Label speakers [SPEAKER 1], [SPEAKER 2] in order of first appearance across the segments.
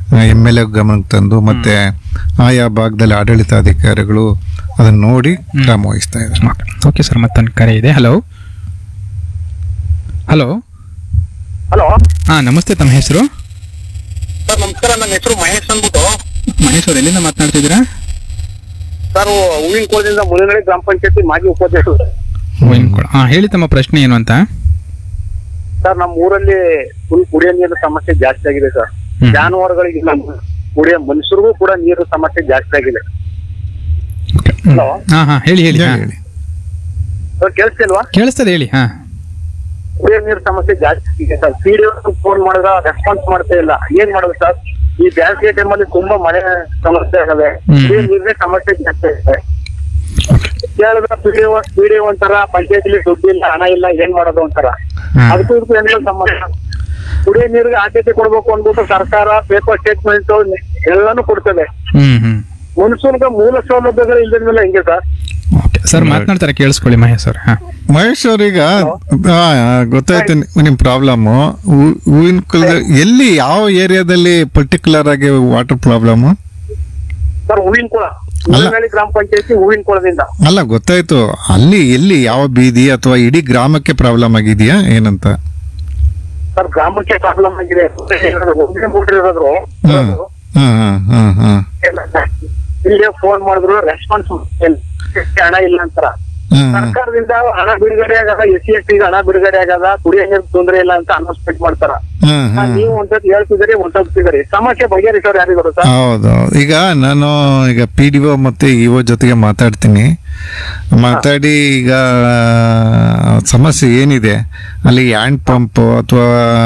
[SPEAKER 1] M L A ಗಮನಕ್ಕೆ ತಂದು ಮತ್ತೆ ಆಯಾ ಭಾಗದಲ್ಲಿ ಆಡಳಿತಾಧಿಕಾರಿಗಳು ಅದನ್ನ ನೋಡಿ ಕ್ರಮ ವಹಿಸ್ತಾ ಇದ್ದಾರೆ
[SPEAKER 2] ಓಕೆ ಸರ್ ಮತ್ತೊಂದು ಕರೆ ಇದೆ ಹಲೋ ಹಲೋ
[SPEAKER 3] ಹಲೋ
[SPEAKER 2] ಹಾಂ ನಮಸ್ತೆ ತಮ್ಮ ಹೆಸರು
[SPEAKER 3] ಸರ್ ನಮಸ್ಕಾರ ನನ್ನ ಹೆಸರು ಮಹೇಶ್ ಅಂದ್ಬಿಟ್ಟು
[SPEAKER 2] ಮಹೇಶ್ ಅವ್ರು ಎಲ್ಲಿಂದ ಮಾತನಾಡ್ತಿದ್ದೀರಾ
[SPEAKER 3] ಸರ್ ಹೂವಿನ ಕೋಲದಿಂದ ಮುಳನಳ್ಳಿ ಗ್ರಾಮ ಪಂಚಾಯತಿ ಮಾಜಿ ಉಪಾಧ್ಯಕ್ಷರು
[SPEAKER 2] ಹಾಂ ಹೇಳಿ ತಮ್ಮ ಪ್ರಶ್ನೆ ಏನು ಅಂತ
[SPEAKER 3] ಸರ್ ನಮ್ಮ ಊರಲ್ಲಿ ಫುಲ್ ಕುಡಿಯೋ ನೀರಿನ ಸಮಸ್ಯೆ ಜಾಸ್ತಿ ಆಗಿದೆ ಸರ್
[SPEAKER 2] ಹ್ಮ್.
[SPEAKER 3] ಜಾನುವಾರುಗಳಿಗಿಲ್ಲ ಕುಡಿಯೋ ಮನುಷ್ಯರಿಗೂ ಕೂಡ ನೀರು ಸಮಸ್ಯೆ ಜಾಸ್ತಿ ಆಗಿದೆ ಹಲೋ
[SPEAKER 2] ಹಾಂ ಹಾಂ ಹೇಳಿ ಹೇಳಿ ಹಾಂ
[SPEAKER 1] ಹೇಳಿ
[SPEAKER 3] ಸರ್ ಕೇಳಿಸ್ತಿಲ್ವಾ
[SPEAKER 2] ಕೇಳಿಸ್ತದೆ ಹೇಳಿ ಹಾಂ
[SPEAKER 3] ಕುಡಿಯೋ ನೀರು ಸಮಸ್ಯೆ ಜಾಸ್ತಿ ಇದೆ ಸರ್ ಪಿ ಡಿ ಫೋನ್ ಮಾಡಿದ್ರೆ ರೆಸ್ಪಾನ್ಸ್ ಮಾಡ್ತಾ ಇಲ್ಲ ಏನ್ ಮಾಡೋದು ಸರ್ ಈ ಬೇಸಿಗೆ ಟೈಮಲ್ಲಿ ತುಂಬಾ ಮಳೆ ಸಮಸ್ಯೆ ಆಗವೆ
[SPEAKER 2] ಹ್ಮ್.
[SPEAKER 3] ಕುಡಿಯೋ ನೀರಿನ ಸಮಸ್ಯೆ ಜಾಸ್ತಿ ಇದೆ ಕೇಳಿದ್ರೆ ಪಿ ಡಿ ಪಿ ಡಿ ಒಂಥರ ಪಂಚಾಯತಿಲಿ ದುಡ್ಡು ಇಲ್ಲ ಹಣ ಇಲ್ಲ ಏನ್ ಮಾಡೋದು ಒಂಥರ
[SPEAKER 2] ಹಾಂ
[SPEAKER 3] ಅದಕ್ಕೂ ಇದಕ್ಕೂ ಏನಿಲ್ಲ ಸಂಬಂಧ ಕುಡಿಯೋ ನೀರಿಗೆ ಆದ್ಯತೆ ಕೊಡ್ಬೇಕು ಅಂದ್ಬಿಟ್ಟು ಸರ್ಕಾರ ಪೇಪರ್ ಸ್ಟೇಟ್ಮೆಂಟ್ ಎಲ್ಲಾನು ಕೊಡ್ತದೆ
[SPEAKER 2] ಹ್ಞೂ ಹ್ಞೂ
[SPEAKER 3] ಮನುಷ್ಯನಿಗೆ ಮೂಲ ಸೌಲಭ್ಯಗಳು ಇಲ್ಲದ ಮೇಲೆ ಹೆಂಗೆ ಸರ್
[SPEAKER 2] ಓಕೆ ಸರ್ ಮಾತನಾಡ್ತಾರೆ ಕೇಳಿಸ್ಕೊಳ್ಳಿ ಮಹೇಶ್ ಅವ್ರು ಹಾಂ
[SPEAKER 1] ಮಹೇಶ್ ಅವ್ರೀಗ ಆ, ಗೊತ್ತಾಯ್ತು ನಿ- ನಿಮ್ ಪ್ರಾಬ್ಲಮ್ ಹೂವಿನ ಕುಲದ ಎಲ್ಲಿ ಯಾವ ಏರಿಯಾದಲ್ಲಿ ಪರ್ಟಿಕ್ಯುಲರ್ ಆಗಿ ವಾಟರ್ ಪ್ರಾಬ್ಲಮ್
[SPEAKER 3] ಸರ್ ಹೂವಿನ ಕುಳ ಮುಳ್ಳನಳ್ಳಿ ಗ್ರಾಮ ಪಂಚಾಯತಿ ಹೂವಿನ ಕುಳದಿಂದ
[SPEAKER 1] ಅಲ್ಲ ಗೊತ್ತಾಯ್ತು ಅಲ್ಲಿ ಎಲ್ಲಿ ಯಾವ ಬೀದಿ ಅಥವಾ ಇಡೀ ಗ್ರಾಮಕ್ಕೆ ಪ್ರಾಬ್ಲಮ್ ಆಗಿದೆಯಾ ಏನಂತ
[SPEAKER 3] ಸರ್ ಗ್ರಾಮಕ್ಕೆ ಪ್ರಾಬ್ಲಮ್ ಆಗಿದೆ ಒಂದೇ ಮೋಟರ್ ಇರೋದ್ರು
[SPEAKER 1] ಹ್ಮ್ ಹ್ಮ್ ಹ್ಮ್ ಹ್ಮ್
[SPEAKER 3] ಇಲ್ಲೇ ಫೋನ್ ಮಾಡಿದ್ರು ರೆಸ್ಪಾನ್ಸ್ ಹಣ ಇಲ್ಲ ಅಂತಾರ
[SPEAKER 1] ಹ್ಮ್ ಹ್ಮ್
[SPEAKER 3] ಸರ್ಕಾರದಿಂದ ಹಣ ಬಿಡುಗಡೆ ಆಗದ ಎಸ್ ಸಿ ಎಸ್ ಟಿ ಹಣ ಬಿಡುಗಡೆ ಆಗದ ಕುಡಿಯೋ ನೀರು ತೊಂದರೆ ಇಲ್ಲ ಅಂತ ಅನೌನ್ಸ್ಮೆಂಟ್ ಮಾಡ್ತಾರ
[SPEAKER 1] ಹ್ಮ್
[SPEAKER 3] ಆ,
[SPEAKER 1] ಹ್ಮ್
[SPEAKER 3] ನೀವು ಒಂದ್ಸತಿ ಹೇಳ್ತಿದ್ದೀರಿ ಒಂದ್ಸತಿ ಸಮಸ್ಯೆ ಬಗೆಹರಿಸೋರು ಯಾರಿಗೂ ಸರ್
[SPEAKER 1] ಹೌದು ಈಗ ನಾನು ಈಗ ಪಿ ಡಿ ಒ ಮತ್ತೆ ಇಒ ಜೊತೆಗೆ ಮಾತಾಡ್ತೀನಿ ಮಾತಾಡಿ ಈಗ ಸಮಸ್ಯೆ ಏನಿದೆ ಅಲ್ಲಿ ಹ್ಯಾಂಡ್ ಪಂಪ್ ಅಥವಾ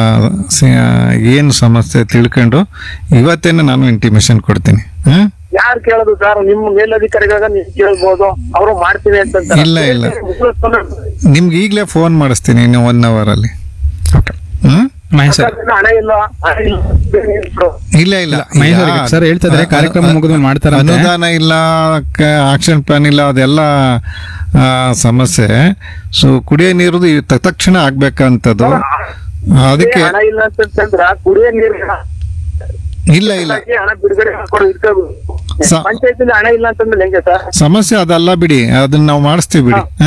[SPEAKER 1] ಏನು ಸಮಸ್ಯೆ ತಿಳ್ಕೊಂಡು ಇವತ್ತೇನೆ ನಾನು ಇಂಟಿಮೇಷನ್ ಕೊಡ್ತೀನಿ ಹ್ಮ್
[SPEAKER 3] ಯಾರು ಕೇಳೋದು ಸರ್ ನಿಮ್ಮ ಮೇಲಧಿಕಾರಿಗಳಾಗ ನೀವು ಕೇಳ್ಬೋದು ಅವರು ಮಾಡ್ತೀವಿ ಅಂತ
[SPEAKER 1] ಇಲ್ಲ, ಇಲ್ಲ. ನಿಮ್ಗೆ ಈಗಲೇ ಫೋನ್ ಮಾಡಿಸ್ತೀನಿ ಇನ್ನು ಒನ್ ಅವರ್ ಅಲ್ಲಿ
[SPEAKER 2] ಓಕೆ
[SPEAKER 1] ಹ್ಮ್
[SPEAKER 2] ಮಹೇಶ್ ಸರ್
[SPEAKER 3] ಹಣ ಇಲ್ಲ ಹಣ ಇಲ್ಲ
[SPEAKER 1] ಇಲ್ಲ ಇಲ್ಲ
[SPEAKER 2] ಮಹೇಶ್ ಅವ್ರಿಗೆ
[SPEAKER 1] ಈಗ-
[SPEAKER 2] ಸರ್ ಹೇಳ್ತಾ ಇದ್ದಾರೆ ಕಾರ್ಯಕ್ರಮ ಮುಗಿದ್ಮೇಲೆ ಮಾಡ್ತಾರಂತೆ
[SPEAKER 1] ಅನುದಾನ ಇಲ್ಲ ಆಕ್ಷನ್ ಪ್ಲಾನ್ ಇಲ್ಲ ಅದೆಲ್ಲ ಆ, ಸಮಸ್ಯೆ ಸೊ ಕುಡಿಯೋ ನೀರು ತಕ್ಷಣ ಆಗ್ಬೇಕಂತದ್ದು ಅದಕ್ಕೆ
[SPEAKER 3] ಹಣ ಇಲ್ಲ ಅಂತಂದ್ರ ಕುಡಿಯೋ ನೀರು
[SPEAKER 1] ಇಲ್ಲ ಇಲ್ಲ
[SPEAKER 3] ಹಣ ಬಿಡುಗಡೆ ಮಾಡ್ಕೊಡು
[SPEAKER 1] ಸ-
[SPEAKER 3] ಪಂಚಾಯತಿಲಿ ಹಣ ಇಲ್ಲ ಅಂತಂದ್ರೆ ಹೆಂಗೆ ಸರ್
[SPEAKER 1] ಸಮಸ್ಯೆ ಅದಲ್ಲ ಬಿಡಿ ಅದನ್ನ ನಾವು ಮಾಡಿಸ್ತೀವಿ ಬಿಡಿ ಹ?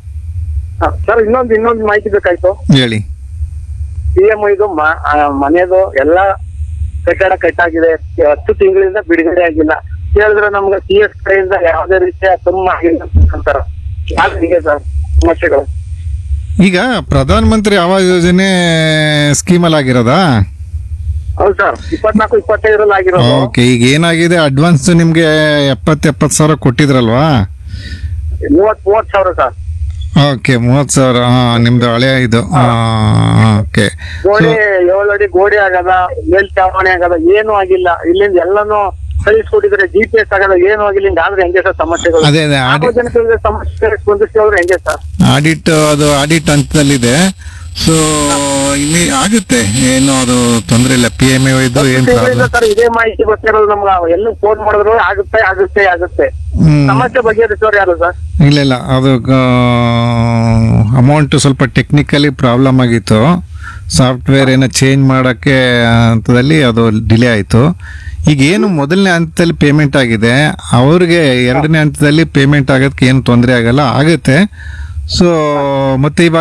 [SPEAKER 3] ಸರ್ ಇನ್ನೊಂದು ಇನ್ನೊಂದು ಮಾಹಿತಿ ಬೇಕಾಯ್ತು
[SPEAKER 1] ಹೇಳಿ
[SPEAKER 3] ಪಿ ಎಂ ಇದು ಮ- ಆ, ಮನೆದು ಎಲ್ಲ ಕಟ್ಟಡ ಕಟ್ಟಾಗಿದೆ ಹತ್ತು ತಿಂಗಳಿಂದ ಬಿಡುಗಡೆ ಆಗಿಲ್ಲ ಕೇಳಿದ್ರೆ ನಮ್ಗೆ ಸಿ ಎಸ್ ಕಡೆಯಿಂದ ಯಾವುದೇ ರೀತಿಯ ಕಮ್ಮಿ ಆಗಿಲ್ಲ ಅಂತಾರ ಯಾಕೆ ಹೀಗೆ ಸರ್ ಸಮಸ್ಯೆಗಳು
[SPEAKER 1] ಈಗ ಪ್ರಧಾನ ಮಂತ್ರಿ ಆವಾಸ್ ಯೋಜನೆ ಸ್ಕೀಮಲ್ಲಿ ಆಗಿರೋದಾ
[SPEAKER 3] ಹೌದು ಸರ್ ಇಪ್ಪತ್ನಾಲ್ಕು ಇಪ್ಪತ್ತೈದರಲ್ಲಿ ಆಗಿರೋದು
[SPEAKER 1] ಓಕೆ ಈಗ ಏನಾಗಿದೆ ಅಡ್ವಾನ್ಸ್ ನಿಮ್ಗೆ ಎಪ್ಪತ್ತು ಎಪ್ಪತ್ತು ಸಾವಿರ ಕೊಟ್ಟಿದ್ರಲ್ವಾ
[SPEAKER 3] ಮೂವತ್ ಮೂವತ್ ಸಾವಿರ ಸರ್
[SPEAKER 1] ಓಕೆ ಮೂವತ್ತು ಸಾವಿರ ಹಾ ನಿಮ್ದು ಹಳೆ ಇದು ಓಕೆ
[SPEAKER 3] ಗೋಡೆ ಏಳು ಅಡಿ ಗೋಡೆ ಆಗದ ಮೇಲ್ಚಾವಣಿ ಆಗದ ಏನು ಆಗಿಲ್ಲ ಇಲ್ಲಿಂದ ಎಲ್ಲಾನು ಕಳಿಸ್ಕೊಟ್ಟಿದ್ರೆ ಜಿ ಪಿ ಎಸ್ ಆಗದ ಏನು ಆಗಿಲ್ಲ ಹಿಂಗ ಆದ್ರೆ ಹೆಂಗೆ ಸರ್ ಸಮಸ್ಯೆಗಳು
[SPEAKER 1] ಅದೇ ಅದೇ ಆಡಿ
[SPEAKER 3] ಸಾರ್ವಜನಿಕರಿಗೆ ಸಮಸ್ಯೆ ಸ್ಪಂದಿಸಿದ್ರೆ ಹೆಂಗೆ ಸರ್
[SPEAKER 1] ಆಡಿಟ್ ಅದು ಆಡಿಟ್ ಹಂತದಲ್ಲಿದೆ ಸೊ ಇಲ್ಲಿ ಆಗುತ್ತೆ ಏನು ಅದು ತೊಂದರೆ ಇಲ್ಲ ಪಿ ಎಂ ಇದು ಏನ್
[SPEAKER 3] ತಿಂಗಳಿಂದ
[SPEAKER 1] ಪ್ರಾಬ್ಲಮ್
[SPEAKER 3] ಸರ್ ಇದೇ ಮಾಹಿತಿ ಗೊತ್ತಿರೋದು ನಮ್ಗ ಎಲ್ಲ ಫೋನ್ ಮಾಡಿದ್ರು ಆಗುತ್ತೆ ಆಗುತ್ತೆ ಆಗುತ್ತೆ
[SPEAKER 1] ಹ್ಮ್
[SPEAKER 3] ಸಮಸ್ಯೆ ಬಗೆಹರಿಸೋರು ಯಾರು ಸರ್
[SPEAKER 1] ಇಲ್ಲ ಇಲ್ಲ ಅದು ಅಮೌಂಟ್ ಸ್ವಲ್ಪ ಟೆಕ್ನಿಕಲಿ ಪ್ರಾಬ್ಲಮ್ ಆಗಿತ್ತು ಸಾಫ್ಟ್ವೇರ್ ಏನೋ ಚೇಂಜ್ ಮಾಡೋಕ್ಕೆ ಹಂತದಲ್ಲಿ ಅದು ಡಿಲೇ ಆಯಿತು ಈಗ ಏನು ಮೊದಲನೇ ಹಂತದಲ್ಲಿ ಪೇಮೆಂಟ್ ಆಗಿದೆ ಅವ್ರಿಗೆ ಎರಡನೇ ಹಂತದಲ್ಲಿ ಪೇಮೆಂಟ್ ಆಗೋದಕ್ಕೆ ಏನು ತೊಂದರೆ ಆಗಲ್ಲ ಆಗುತ್ತೆ ಸೊ ಮತ್ತೆ ಇವಾಗ